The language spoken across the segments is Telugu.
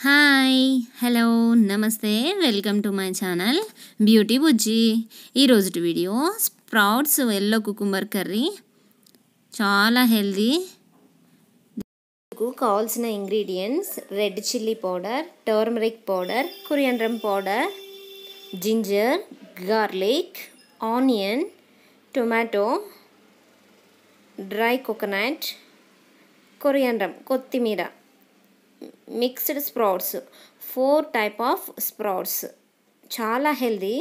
hi hello namaste welcome to my channel beauty Bujji ఈరోజు video sprouts yellow cucumber curry చాలా హెల్దీ కావాల్సిన ingredients red chilli powder turmeric powder coriander powder ginger garlic onion tomato dry coconut coriander కొత్తిమీర mixed sprouts four type of sprouts చాలా హెల్దీ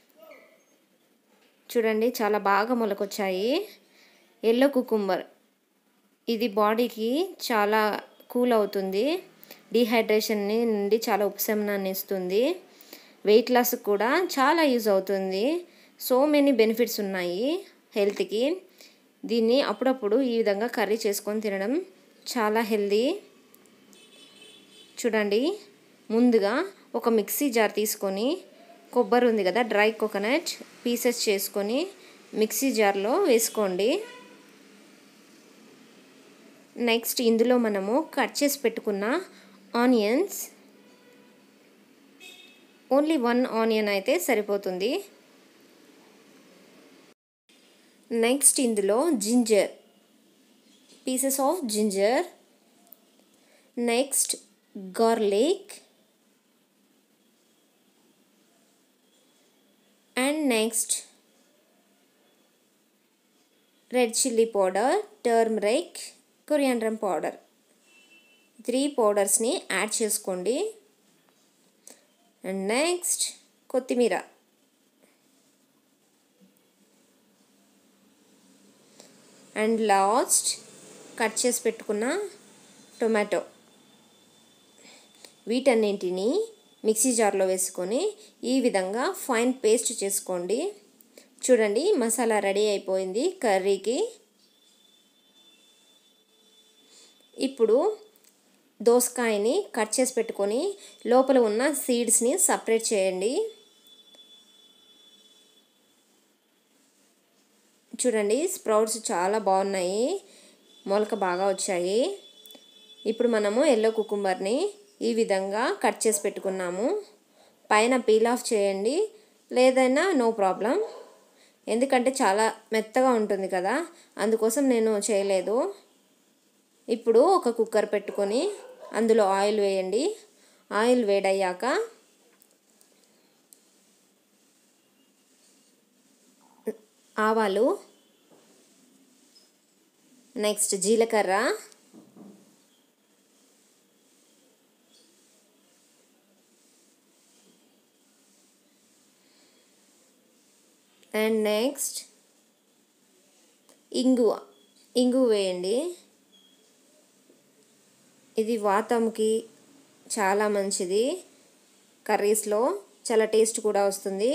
చూడండి చాలా బాగా మొలకొచ్చాయి ఎల్లో కుకుంబర్ ఇది బాడీకి చాలా కూల్ అవుతుంది డీహైడ్రేషన్ నుండి చాలా ఉపశమనాన్ని ఇస్తుంది వెయిట్ లాస్ కూడా చాలా యూజ్ అవుతుంది సో మెనీ బెనిఫిట్స్ ఉన్నాయి హెల్త్కి దీన్ని అప్పుడప్పుడు ఈ విధంగా కర్రీ చేసుకొని తినడం చాలా హెల్దీ చూడండి ముందుగా ఒక మిక్సీ జార్ తీసుకొని కొబ్బరి ఉంది కదా డ్రై కోకోనట్ పీసెస్ చేసుకొని మిక్సీ జార్లో వేసుకోండి నెక్స్ట్ ఇందులో మనము కట్ చేసి పెట్టుకున్న ఆనియన్స్ ఓన్లీ వన్ ఆనియన్ అయితే సరిపోతుంది నెక్స్ట్ ఇందులో ginger pieces of ginger next garlic and next red chilli powder turmeric coriander powder three పౌడర్స్ని యాడ్ చేసుకోండి అండ్ నెక్స్ట్ కొత్తిమీర అండ్ లాస్ట్ కట్ చేసి పెట్టుకున్న టొమాటో వీటన్నింటినీ మిక్సీ జార్లో వేసుకొని ఈ విధంగా ఫైన్ పేస్ట్ చేసుకోండి చూడండి మసాలా రెడీ అయిపోయింది కర్రీకి ఇప్పుడు దోసకాయని కట్ చేసి పెట్టుకొని లోపల ఉన్న సీడ్స్ని సపరేట్ చేయండి చూడండి స్ప్రౌట్స్ చాలా బాగున్నాయి మొలక బాగా వచ్చాయి ఇప్పుడు మనము ఎల్లో కుకుంబర్ని ఈ విధంగా కట్ చేసి పెట్టుకున్నాము పైన పీల్ ఆఫ్ చేయండి లేదైనా నో ప్రాబ్లం ఎందుకంటే చాలా మెత్తగా ఉంటుంది కదా అందుకోసం నేను చేయలేదు ఇప్పుడు ఒక కుక్కర్ పెట్టుకొని అందులో ఆయిల్ వేయండి ఆయిల్ వేడయ్యాక ఆవాలు నెక్స్ట్ జీలకర్ర అండ్ నెక్స్ట్ ఇంగువ ఇంగువ వేయండి ఇది వాతంకి చాలా మంచిది కర్రీస్లో చాలా టేస్ట్ కూడా వస్తుంది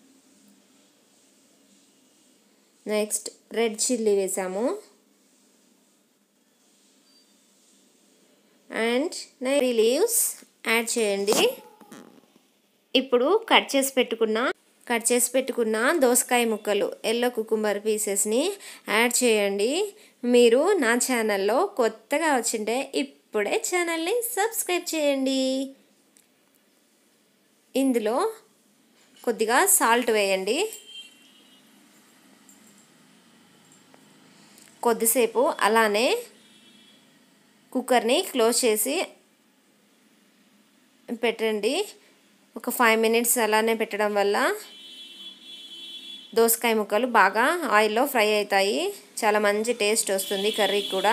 నెక్స్ట్ రెడ్ చిల్లీ వేసాము అండ్ నైరీ లీవ్స్ యాడ్ చేయండి ఇప్పుడు కట్ చేసి పెట్టుకున్న కట్ చేసి పెట్టుకున్న దోసకాయ ముక్కలు ఎల్లో కుకుంబర్ పీసెస్ని యాడ్ చేయండి మీరు నా ఛానల్లో కొత్తగా వచ్చింటే ఇప్పుడే ఛానల్ని సబ్స్క్రైబ్ చేయండి ఇందులో కొద్దిగా సాల్ట్ వేయండి కొద్దిసేపు అలానే కుక్కర్ని క్లోజ్ చేసి పెట్టండి ఒక ఫైవ్ మినిట్స్ అలానే పెట్టడం వల్ల దోసకాయ ముక్కలు బాగా ఆయిల్లో ఫ్రై అవుతాయి చాలా మంచి టేస్ట్ వస్తుంది కర్రీ కూడా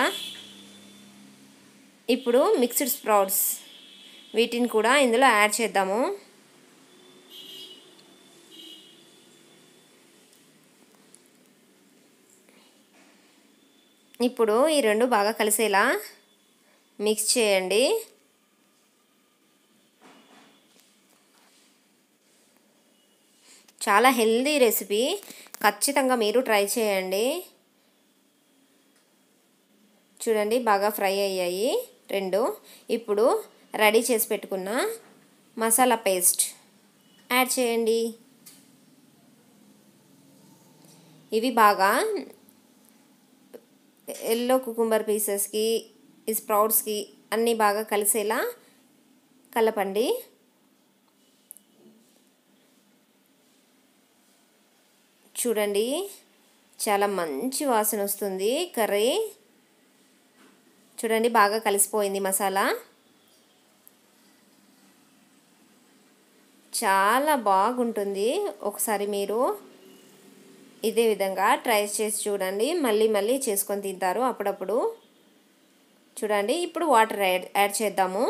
ఇప్పుడు మిక్స్డ్ స్ప్రౌట్స్ వీటిని కూడా ఇందులో యాడ్ చేద్దాము ఇప్పుడు ఈ రెండు బాగా కలిసేలా మిక్స్ చేయండి చాలా హెల్దీ రెసిపీ ఖచ్చితంగా మీరు ట్రై చేయండి చూడండి బాగా ఫ్రై అయ్యాయి రెండు ఇప్పుడు రెడీ చేసి పెట్టుకున్న మసాలా పేస్ట్ యాడ్ చేయండి ఇవి బాగా ఎల్లో కుకుంబర్ పీసెస్కి ఈ స్ప్రౌట్స్కి అన్నీ బాగా కలిసేలా కలపండి చూడండి చాలా మంచి వాసన వస్తుంది కర్రీ చూడండి బాగా కలిసిపోయింది మసాలా చాలా బాగుంటుంది ఒకసారి మీరు ఇదే విధంగా ట్రై చేసి చూడండి మళ్ళీ మళ్ళీ చేసుకొని తింటారు అప్పుడప్పుడు చూడండి ఇప్పుడు వాటర్ యాడ్ యాడ్ చేద్దాము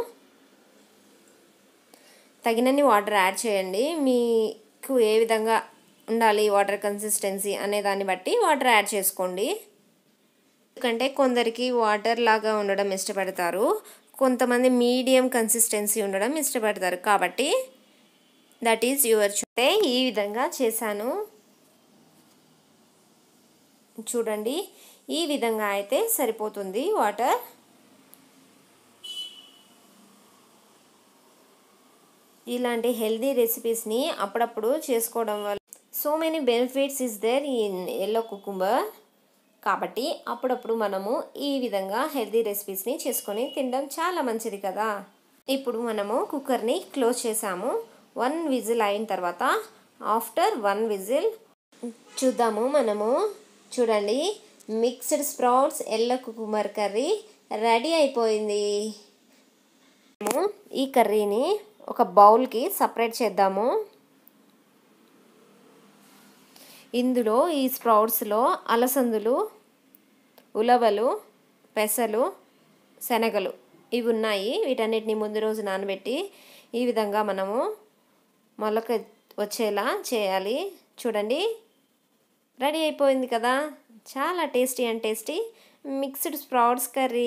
తగినన్ని వాటర్ యాడ్ చేయండి మీకు ఏ విధంగా ఉండాలి వాటర్ కన్సిస్టెన్సీ అనే దాన్ని బట్టి వాటర్ యాడ్ చేసుకోండి ఎందుకంటే కొందరికి వాటర్ లాగా ఉండడం ఇష్టపడతారు కొంతమంది మీడియం కన్సిస్టెన్సీ ఉండడం ఇష్టపడతారు కాబట్టి దట్ ఈజ్ యువర్ చూస్తే ఈ విధంగా చేశాను చూడండి ఈ విధంగా అయితే సరిపోతుంది వాటర్ ఇలాంటి హెల్దీ రెసిపీస్ని అప్పుడప్పుడు చేసుకోవడం వల్ల so many benefits is there in yellow cucumber కాబట్టి అప్పుడప్పుడు మనము ఈ విధంగా హెల్దీ రెసిపీస్ని చేసుకొని తినడం చాలా మంచిది కదా ఇప్పుడు మనము కుక్కర్ని క్లోజ్ చేసాము వన్ విజిల్ అయిన తర్వాత ఆఫ్టర్ వన్ విజిల్ చూద్దాము మనము చూడండి mixed sprouts yellow cucumber curry ready అయిపోయింది మనము ఈ కర్రీని ఒక బౌల్కి సపరేట్ చేద్దాము ఇందులో ఈ స్ప్రౌట్స్లో అలసందులు ఉలవలు పెసలు శనగలు ఇవి ఉన్నాయి వీటన్నిటిని ముందు రోజు నానబెట్టి ఈ విధంగా మనము మొలక వచ్చేలా చేయాలి చూడండి రెడీ అయిపోయింది కదా చాలా tasty and tasty mixed sprouts curry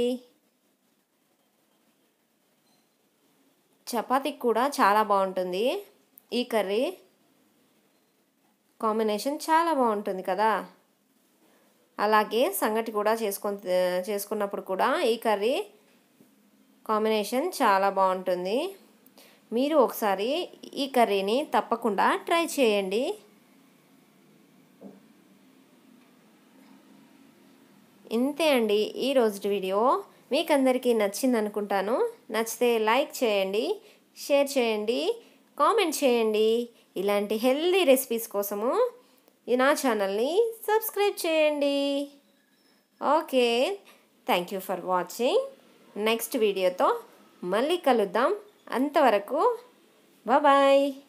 చపాతీకి కూడా చాలా బాగుంటుంది ఈ కర్రీ కాంబినేషన్ చాలా బాగుంటుంది కదా అలాగే సంగటి కూడా చేసుకొని చేసుకున్నప్పుడు కూడా ఈ కర్రీ కాంబినేషన్ చాలా బాగుంటుంది మీరు ఒకసారి ఈ కర్రీని తప్పకుండా ట్రై చేయండి ఇంతే అండి ఈ రోజు వీడియో మీకు అందరికీ నచ్చింది అనుకుంటాను నచ్చితే లైక్ చేయండి షేర్ చేయండి కామెంట్ చేయండి ఇలాంటి హెల్దీ రెసిపీస్ కోసము నా ఛానల్ని సబ్స్క్రైబ్ చేయండి okay thank you for watching next వీడియోతో మళ్ళీ కలుద్దాం అంతవరకు బాయ్